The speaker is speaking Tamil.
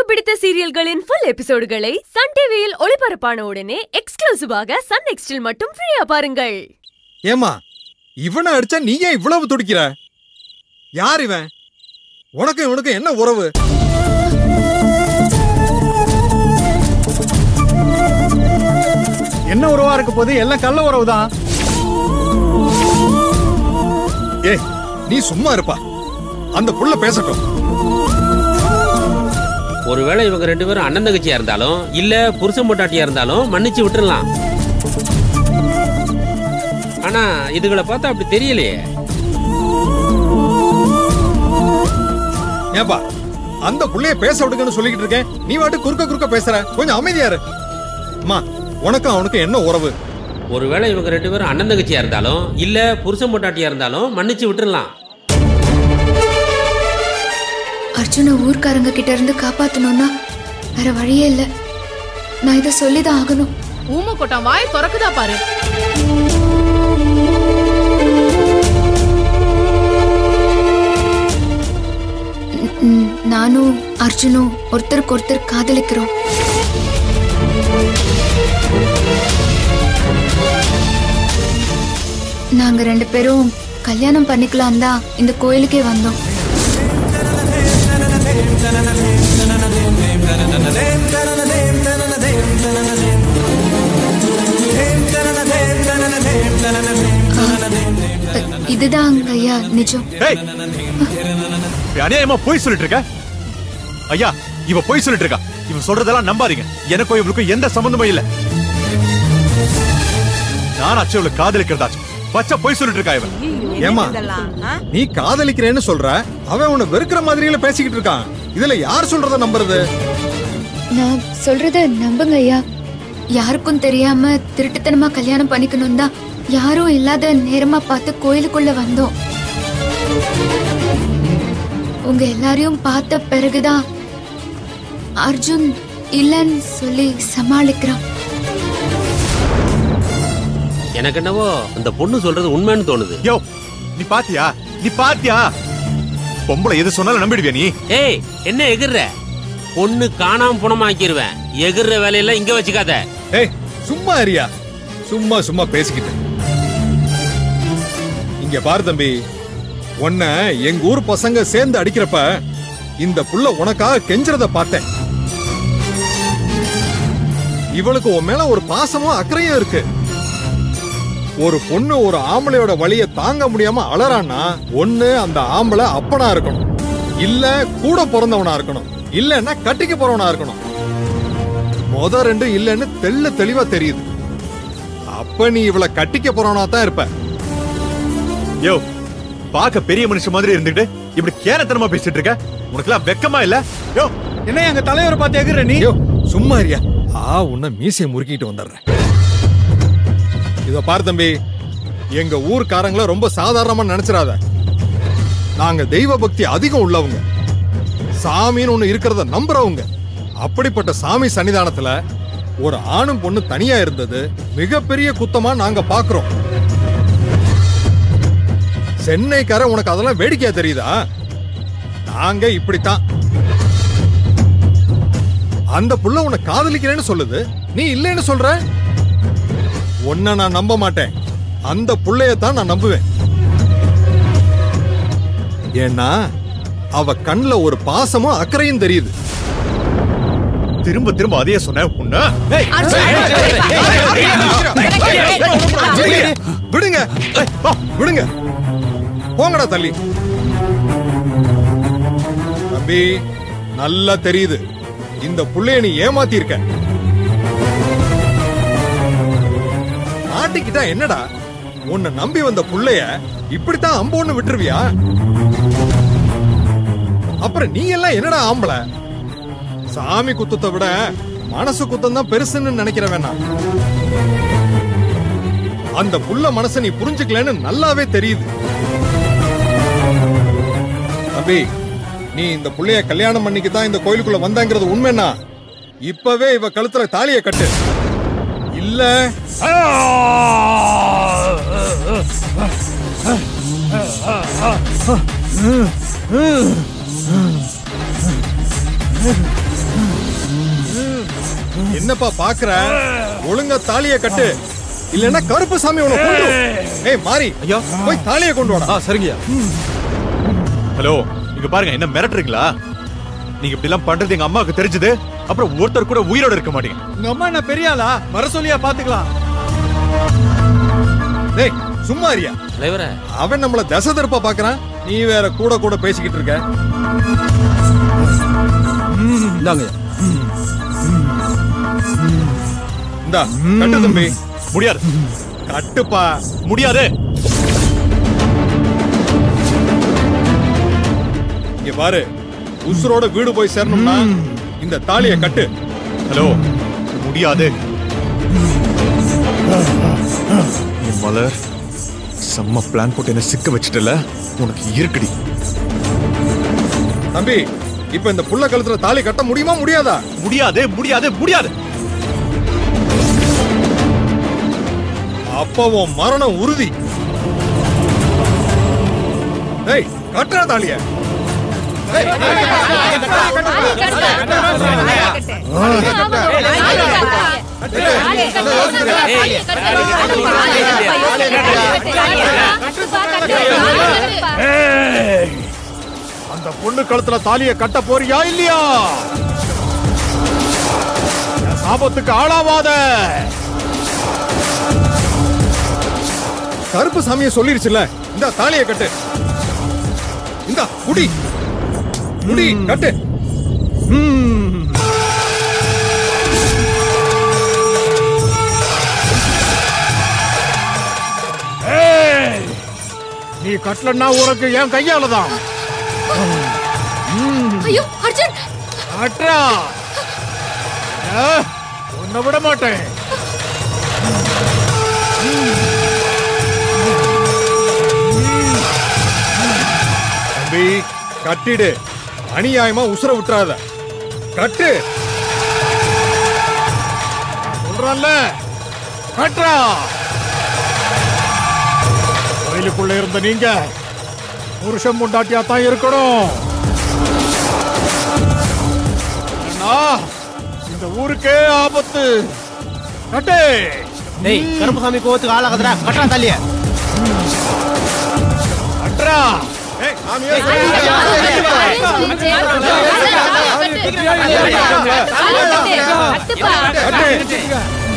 பிடித்த சீரியல்களின் ஃபுல் எபிசோடுகளை சன் டிவியில் ஒளிபரப்பான உடனே எக்ஸ்க்ளூசிவாக சன் நெக்ஸ்டில் மட்டும் ஃப்ரீயா பாருங்கள் ஏமா இவனை அடிச்சா நீ ஏன் இவ்வளவு துடிக்கிற யார் இவன் உனக்கும் இவனுக்கும் என்ன உறவு என்ன உறவா இருக்க போது எல்லாம் கள்ள உறவு தான் ஏய் நீ சும்மா இருப்பா அந்த புள்ள பேசட்டும் ஒருவேளை இவங்க ரெண்டு பேரும் அண்ணன் தங்கச்சியா இருந்தாலும் இல்ல புருஷன் பொட்டாட்டியா இருந்தாலும் மன்னிச்சு விட்டுறலாம் ஆனா இதுகளை பார்த்தா அப்படி தெரியலையே ஏப்பா அந்த புள்ளைய பேச விடுங்கன்னு சொல்லிக்கிட்டு இருக்கேன் நீ வாட்டு குறுக்க குறுக்க பேசுற கொஞ்சம் அமைதியா இரு அம்மா உனக்கும் அவனுக்கும் என்ன உறவு ஒருவேளை இவங்க ரெண்டு பேரும் அண்ணன் தங்கச்சியா இருந்தாலும் இல்ல புருஷன் பொட்டாட்டியா இருந்தாலும் மன்னிச்சு விட்டுறலாம் அர்ஜுனை ஊர்க்காரங்க கிட்ட இருந்து காப்பாத்தணும்னா வேற வழியே இல்ல நான் இதை சொல்லிதான் ஆகணும் ஊம கொட்டான் வாய் திறக்குதா பாரு ம், ம், நானும் அர்ஜுனும் ஒருத்தருக்கு ஒருத்தர் காதலிக்கிறோம் நாங்க ரெண்டு பேரும் கல்யாணம் பண்ணிக்கலாம் தான் இந்த கோயிலுக்கே வந்தோம் அ, இதுதான் ஐயா நிஜம் ஏய் இப்படி அநியாயமா போய் சொல்லிட்டு இருக்க ஐயா இவ போய் சொல்லிட்டு இருக்கா இவ சொல்றதெல்லாம் நம்பாதீங்க எனக்கும் இவளுக்கும் எந்த சம்பந்தமும் இல்ல நான் அச்சு இவளை காதலிக்கிறதாச்சும் பச்சை போய் சொல்லிட்டு இருக்கா இவன் ஏமா நீ காதலிக்கிறேன்னு சொல்ற அவன் உன்னை வெறுக்கிற மாதிரியில பேசிக்கிட்டு இருக்கான் இதுல யார் சொல்றத நம்புறது நான் சொல்றத நம்புங்க ஐயா யாருக்கும் தெரியாம திருட்டுத்தனமா கல்யாணம் பண்ணிக்கணும் தான் யாரும் இல்லாத நேரமா பார்த்து கோயிலுக்குள்ள வந்தோம் உங்க எல்லாரையும் பார்த்த பிறகுதான் அர்ஜுன் இல்லைன்னு சொல்லி சமாளிக்கிறான் எனக்கு என்னவோ அந்த பொண்ணு சொல்றது உண்மைன்னு தோணுது யோ நீ பாத்தியா நீ பாத்தியா பொம்பளை எது சொன்னாலும் நம்பிடுவியா நீ ஏய் என்ன எகிர்ற பொண்ணு காணாம புணமாக்கிடுவேன் எகிர்ற வேலையெல்லாம் இங்க வச்சுக்காத ஏய் சும்மா அறியா சும்மா சும்மா பேசிக்கிட்டு இங்க பாரு தம்பி உன்னை எங்க ஊர் பசங்க சேர்ந்து அடிக்கிறப்ப இந்த புள்ள உனக்காக கெஞ்சறத பார்த்தேன் இவளுக்கு உன் மேல ஒரு பாசமும் அக்கறையும் இருக்கு ஒரு பொண்ணு ஒரு ஆம்பளையோட வலிய தாங்க முடியாம அலறான்னா ஒண்ணு அந்த ஆம்பளை அப்பனா இருக்கணும் இல்ல கூட பிறந்தவனா இருக்கணும் இல்லன்னா கட்டிக்க போறவனா இருக்கணும் மொத ரெண்டும் இல்லைன்னு தெள்ள தெளிவா தெரியுது அப்ப நீ இவளை கட்டிக்க போறவனா தான் இருப்ப யோ பார்க்க பெரிய மனுஷன் மாதிரி இருந்துட்டு இப்படி கேனத்தனமா பேசிட்டு இருக்க உனக்கெல்லாம் வெக்கமா இல்ல யோ என்ன எங்க தலைவரை பார்த்து எகுற நீ ஐயோ சும்மா இருயா ஆ உன்னை மீசைய முறுக்கிட்டு வந்துடுறேன் இத பாரு தம்பி எங்க ஊர்க்காரங்கள ரொம்ப சாதாரணமா நினைச்சிடாத நாங்க தெய்வ பக்தி அதிகம் உள்ளவங்க சாமின்னு ஒண்ணு இருக்கிறத நம்புறவங்க அப்படிப்பட்ட சாமி சன்னிதானத்துல ஒரு ஆணும் பொண்ணு தனியா இருந்தது மிகப்பெரிய குத்தமா நாங்க பாக்குறோம் சென்னைக்கார உனக்கு அதெல்லாம் வேடிக்கையா தெரியுதா நாங்க இப்படித்தான் அந்த புள்ள உன்னை காதலிக்கிறேன்னு சொல்லுது நீ இல்லைன்னு சொல்ற உன்னை நான் நம்ப மாட்டேன் அந்த புள்ளையத்தான் நான் நம்புவேன் ஏன்னா அவ கண்ணுல ஒரு பாசமும் அக்கறையும் தெரியுது திரும்ப திரும்ப அதையே சொன்ன உன்ன ஏய், விடுங்க விடுங்க போங்கடா தள்ளி தம்பி நல்லா தெரியுது இந்த புள்ளைய நீ ஏமாத்தி இருக்க மாட்டிக்கிட்டா என்னடா உன்னை நம்பி வந்த புள்ளைய இப்படித்தான் அம்போன்னு விட்டுருவியா அப்புறம் நீ எல்லாம் என்னடா ஆம்பளை சாமி குத்தத்தை விட மனசு குத்தம் தான் பெருசுன்னு நினைக்கிற வேணாம் அந்த புள்ள மனசை நீ புரிஞ்சுக்கலன்னு நல்லாவே தெரியுது தம்பி நீ இந்த புள்ளைய கல்யாணம் பண்ணிக்கு தான் இந்த கோயிலுக்குள்ள வந்தாங்கிறது உண்மைன்னா இப்பவே இவ கழுத்துல தாலிய கட்டு இல்ல என்னப்பா பாக்குற ஒழுங்கா தாலிய கட்டு இல்லன்னா கருப்பு சாமி உன கொண்டு ஏய் மாறி ஐயா. போய் தாலிய கொண்டு வாடா ஆ சரிங்கய்யா ஹலோ இங்க பாருங்க என்ன மிரட்டுறீங்களா நீங்க இப்படி எல்லாம் பண்றது எங்க அம்மாவுக்கு தெரிஞ்சது அப்புறம் ஒருத்தர் கூட உயிரோட இருக்க மாட்டீங்க உங்க அம்மா என்ன பெரிய ஆளா வர சொல்லியா பாத்துக்கலாம் டேய் சும்மா இருயா தலைவரே அவன் நம்மள தசை திருப்ப பாக்குறான் நீ வேற கூட கூட பேசிக்கிட்டு இருக்க இந்தாங்க இந்தா கட்டு தம்பி முடியாது கட்டுப்பா முடியாது இங்க பாரு உசுரோட வீடு போய் சேரணும்னா இந்த தாலிய கட்டு ஹலோ முடியாது நீ மலர் செம்ம பிளான் போட்டு என்ன சிக்க வச்சிட்டல உனக்கு இருக்குடி தம்பி இப்ப இந்த புள்ள கழுத்துல தாலி கட்ட முடியுமா முடியாதா முடியாது முடியாது முடியாது அப்ப உன் மரணம் உறுதி டேய் கட்டுறா தாலிய அந்த பொண்ணு கழுத்துல தாலிய கட்ட போறியா இல்லையா என் சாபத்துக்கு ஆளாவாத கருப்பு சாமியை சொல்லிருச்சுல இந்த தாலிய கட்டு இந்த குடி குடி கட்டு நீ கட்டலன்னா உனக்கு என் கையால தான் ஐயோ அர்ஜுன் அட்ரா உன்னை விட மாட்டேன் தம்பி கட்டிடு அநியாயமா உசுர விட்டுறாத கட்டு சொல்றல்ல கட்ரா கோயிலுக்குள்ள இருந்த நீங்க புருஷன் முண்டாட்டியா தான் இருக்கணும் அண்ணா இந்த ஊருக்கே ஆபத்து கட்டு டேய் கருப்புசாமி கோவத்துக்கு ஆளாகதுடா கட்டா தாலிய கட்ரா ஏய், சாமியே, கட்டுப்பா கட்டு